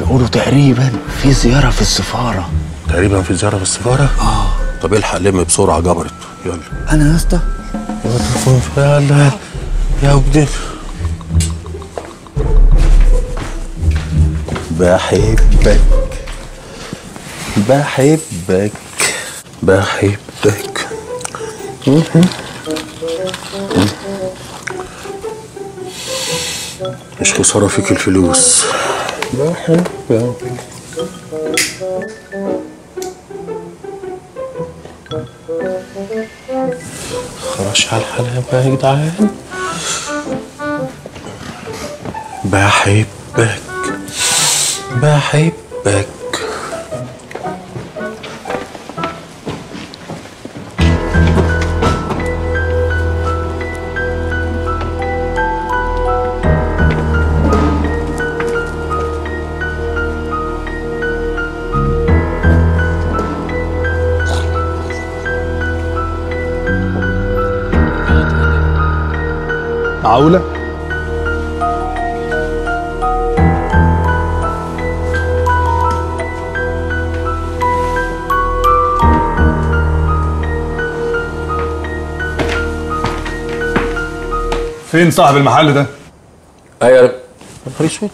بيقولوا تقريبا في زياره في السفاره تقريبا في زياره في السفاره اه طب الحق لم بسرعه جبرت يلا انا يا اسطى يلا يا ودي بحبك بحبك بحبك مش خسارة فيك الفلوس بحبك خرش على الحلاوة يا جدعان بحبك بحبك معقولة؟ فين صاحب المحل ده؟ ايوه يا نهار اسود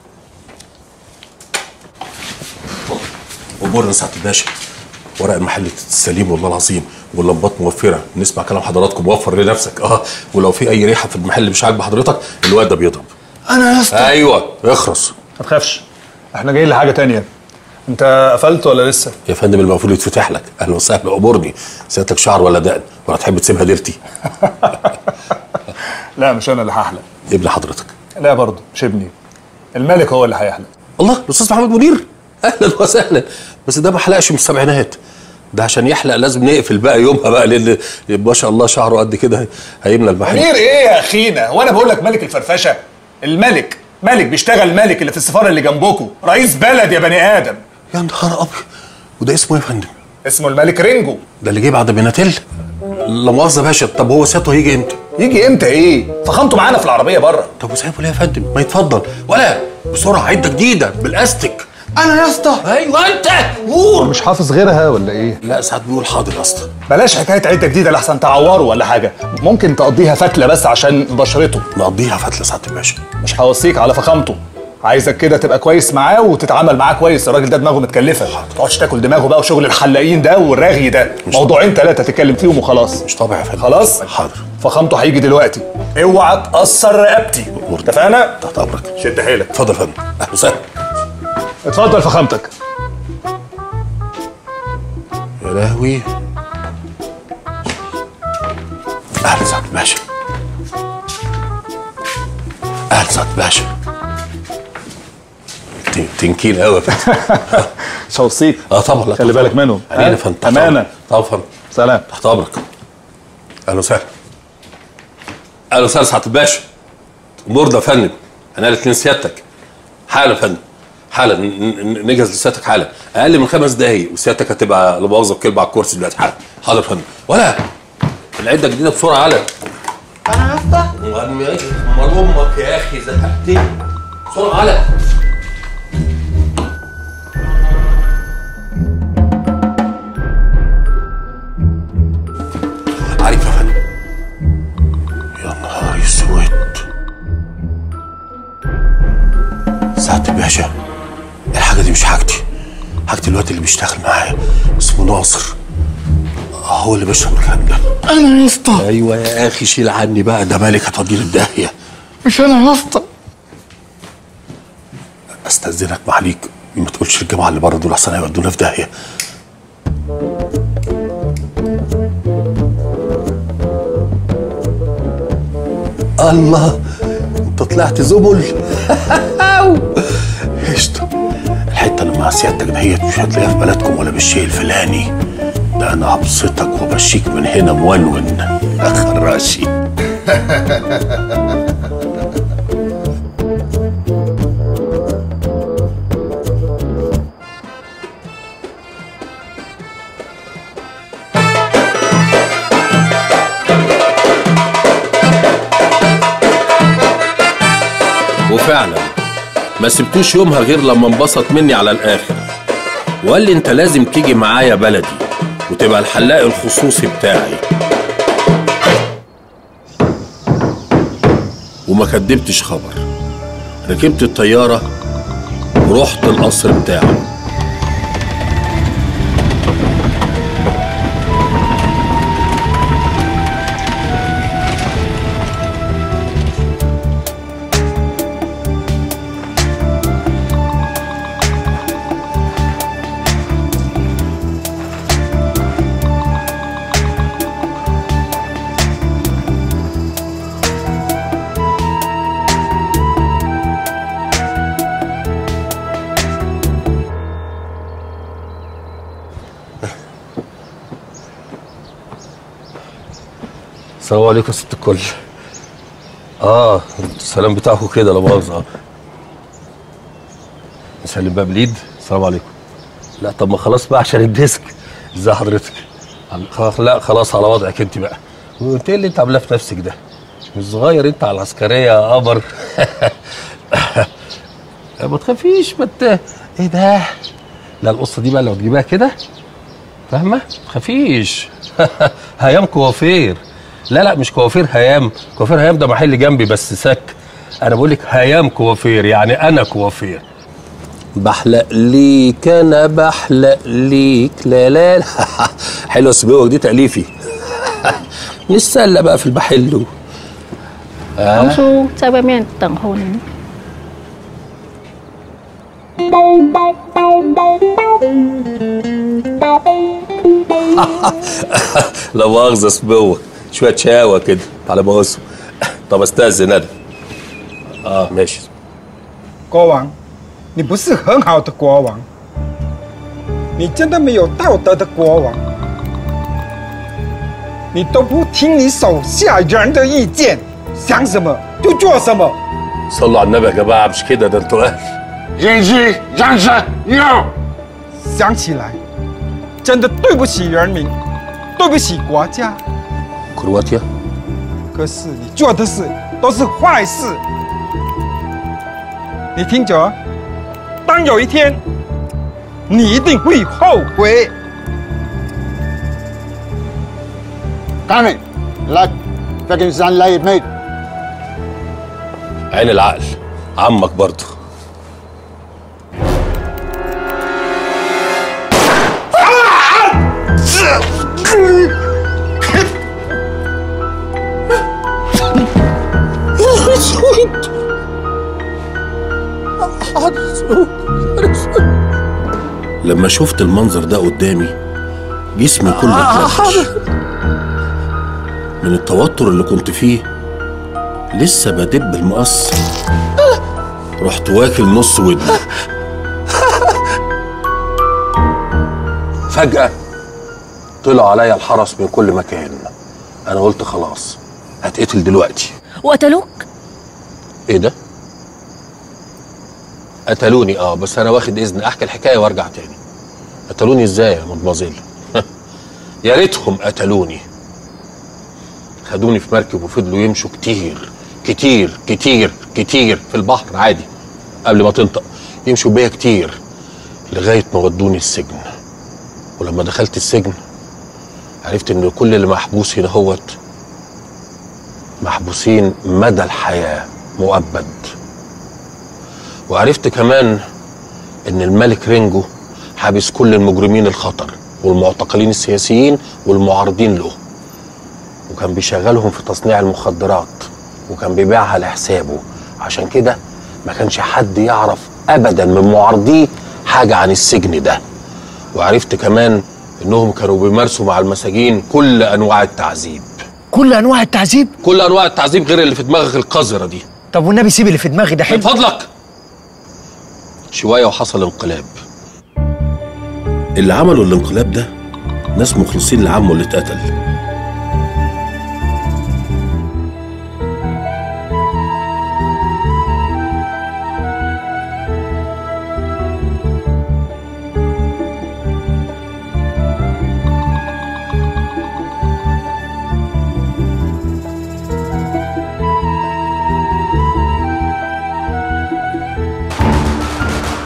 امورنا سعاده الباشا ورق المحل سليم والله العظيم واللمبات موفره نسمع كلام حضراتكم وفر لنفسك اه ولو في اي ريحه في المحل مش عاجبه حضرتك الواد ده بيضرب انا يا اسطى ايوه اخرس ما تخافش احنا جايين لحاجة تانية انت قفلت ولا لسه؟ يا فندم المفروض يتفتح لك اهلا وسهلا امرني سيادتك شعر ولا دقن ولا تحب تسيبها ديرتي لا مش انا اللي هحلق ابن حضرتك لا برضه مش ابني الملك هو اللي هيحلق الله الاستاذ محمد منير اهلا وسهلا بس ده ما حلقش من السبعينات ده عشان يحلق لازم نقفل بقى يومها بقى لان ما شاء الله شعره قد كده هيملى المحل منير ايه يا اخينا وانا بقول لك ملك الفرفشه الملك ملك بيشتغل ملك اللي في السفاره اللي جنبكم رئيس بلد يا بني ادم يا نهار ابيض وده اسمه ايه يا فندم؟ اسمه الملك رينجو ده اللي جه بعد بيناتيل؟ لا مؤاخذه يا باشا طب هو سيادته هيجي امتى؟ يجي امتى ايه فخامته معانا في العربيه بره طب وسايبه ليه يا فندم؟ ما يتفضل ولا بسرعه عده جديده بالاستيك انا يا اسطى ايوه انت قول مش حافظ غيرها ولا ايه لا ساعات بيقول حاضر يا اسطى بلاش حكايه عده جديده لحسن تعوره ولا حاجه ممكن تقضيها فتله بس عشان بشرته نقضيها فتله سعاده الباشا مش هوصيك على فخامته عايزك كده تبقى كويس معاه وتتعامل معاه كويس الراجل ده دماغه متكلفه ما تقعدش تاكل دماغه بقى وشغل الحلاقين ده والرغي ده موضوعين ثلاثه تتكلم فيهم وخلاص مش طبيعي يا فندم خلاص حاضر فخامته هيجي دلوقتي اوعى تاثر رقبتي اتفقنا تحت امرك شد حيلك اتفضل يا فندم اهلا وسهلا اتفضل فخامتك يا لهوي اهلا سعاده الباشا اهلا سعاده الباشا تن- تنكيل قوي يا فندم مش هوصيك اه طبعا لا خلي طبعاً. بالك منهم علينا ها؟ فندم تحت امانه أمرك. طبعا فندم سلام تحت امرك اهلا وسهلا اهلا وسهلا سعاده الباشا امورنا يا فندم انا الاثنين سيادتك حالا يا فندم حالا ن- ن- نجهز لسيادتك حالا اقل من خمس دقايق وسيادتك هتبقى لا مؤاخذه بكلمه على الكرسي دلوقتي حالا حاضر يا فندم ولا العده الجديده بسرعه على انا يا اسطى امال امك يا اخي زهقتني بسرعه على عارف يا فندم يا نهار اسود سعادة الباشا الحاجة دي مش حاجتي حاجة الواد اللي بيشتغل معايا اسمه ناصر هو اللي بيشرب الكلام ده انا يا اسطى ايوه يا اخي شيل عني بقى ده مالك هتوديني في داهيه مش انا يا اسطى استاذنك معليك ما تقولش الجماعه اللي بره دول احسن هيودونا في داهيه الله انت طلعت زبل قشطه الحته اللي مع سيادتك دهيت مش هتلاقيها في بلدكم ولا بالشيء الفلاني ده انا هبسطك وبشيك من هنا مونون يا خراشي وفعلا ما سبتوش يومها غير لما انبسط مني على الاخر وقال لي انت لازم تيجي معايا بلدي وتبقى الحلاق الخصوصي بتاعي وما كدبتش خبر ركبت الطيارة ورحت القصر بتاعه السلام عليكم يا ست الكل اه السلام بتاعكم كده لا مؤاخذة اه نسلم بقى باليد السلام عليكم لا طب ما خلاص بقى عشان الديسك ازي حضرتك خلاص لا خلاص على وضعك انت بقى وانت ايه اللي انت عاملاه في نفسك ده مش صغير انت على العسكريه يا قمر ما تخافيش ما ت- ايه ده لا القصه دي بقى لو تجيبها كده فاهمه ما تخافيش هيام كوافير لا لا مش كوافير هيام كوافير هيام ده محل جنبي بس سك انا بقول لك هيام كوافير يعني انا كوافير بحلق ليك انا بحلق ليك لا لا لا. حلوه سبوك دي تاليفي نتسلى بقى في البحلو ông su sao bên miền tầng hồn لا مؤاخذة سبوة شوية شاوة كده على ما اسم طب استاذن انا اه ماشي 国王，你不是很好的国王，你真的没有道德的国王，你都不听你手下人的意见，想什么就做什么。 صلوا على النبي يا جماعة مش كده ده انتوا اهل 允许让神要想起来，真的对不起人民，对不起国家。 كرواتيا 可是你做的事都是坏事，你听着，当有一天，你一定会后悔。 كامل لك فاكر انسان لا يتميت عين العقل عمك برضه لما شفت المنظر ده قدامي جسمي كله اتلخش من التوتر اللي كنت فيه لسه بدب المقص رحت واكل نص ودني فجأة طلع عليا الحرس من كل مكان أنا قلت خلاص هتقتل دلوقتي وقتلوك إيه ده؟ قتلوني اه بس أنا واخد إذن أحكي الحكاية وأرجع تاني قتلوني إزاي يا مدمزيل؟ يا ريتهم قتلوني خدوني في مركب وفضلوا يمشوا كتير كتير كتير كتير في البحر عادي قبل ما تنطق يمشوا بيا كتير لغاية ما ودوني السجن ولما دخلت السجن عرفت ان كل اللي محبوس هنا هوت محبوسين مدى الحياة مؤبد وعرفت كمان ان الملك رينجو حابس كل المجرمين الخطر والمعتقلين السياسيين والمعارضين له وكان بيشغلهم في تصنيع المخدرات وكان بيبيعها لحسابه عشان كده ما كانش حد يعرف ابدا من معارضيه حاجه عن السجن ده وعرفت كمان انهم كانوا بيمارسوا مع المساجين كل انواع التعذيب كل انواع التعذيب كل انواع التعذيب غير اللي في دماغك القذره دي طب والنبي سيب اللي في دماغي ده من حلو فضلك شويه وحصل انقلاب اللي عملوا الانقلاب ده ناس مخلصين لعمه اللي اتقتل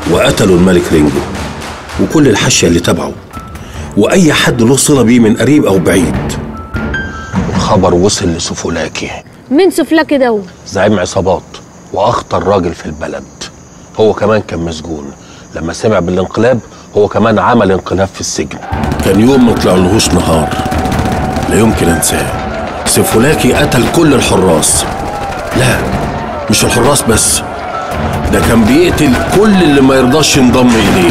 وقتلوا الملك رينجو وكل الحاشية اللي تبعه وأي حد له صلة بيه من قريب أو بعيد الخبر وصل لسفولاكي مين سفلكي ده زعيم عصابات وأخطر راجل في البلد هو كمان كان مسجون لما سمع بالانقلاب هو كمان عمل انقلاب في السجن كان يوم ما طلعلهوش نهار لا يمكن انساه سيفولاكي قتل كل الحراس لا مش الحراس بس ده كان بيقتل كل اللي ما يرضاش ينضم اليه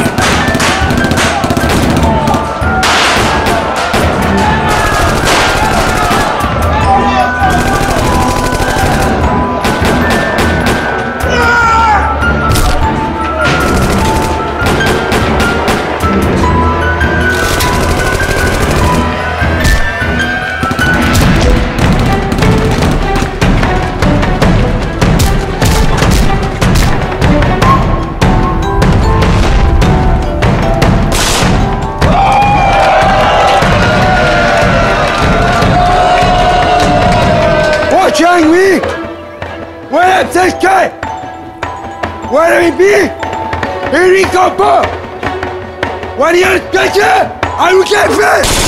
我讲你，我来这个，我来比，你搞不，我要这个，I will get it.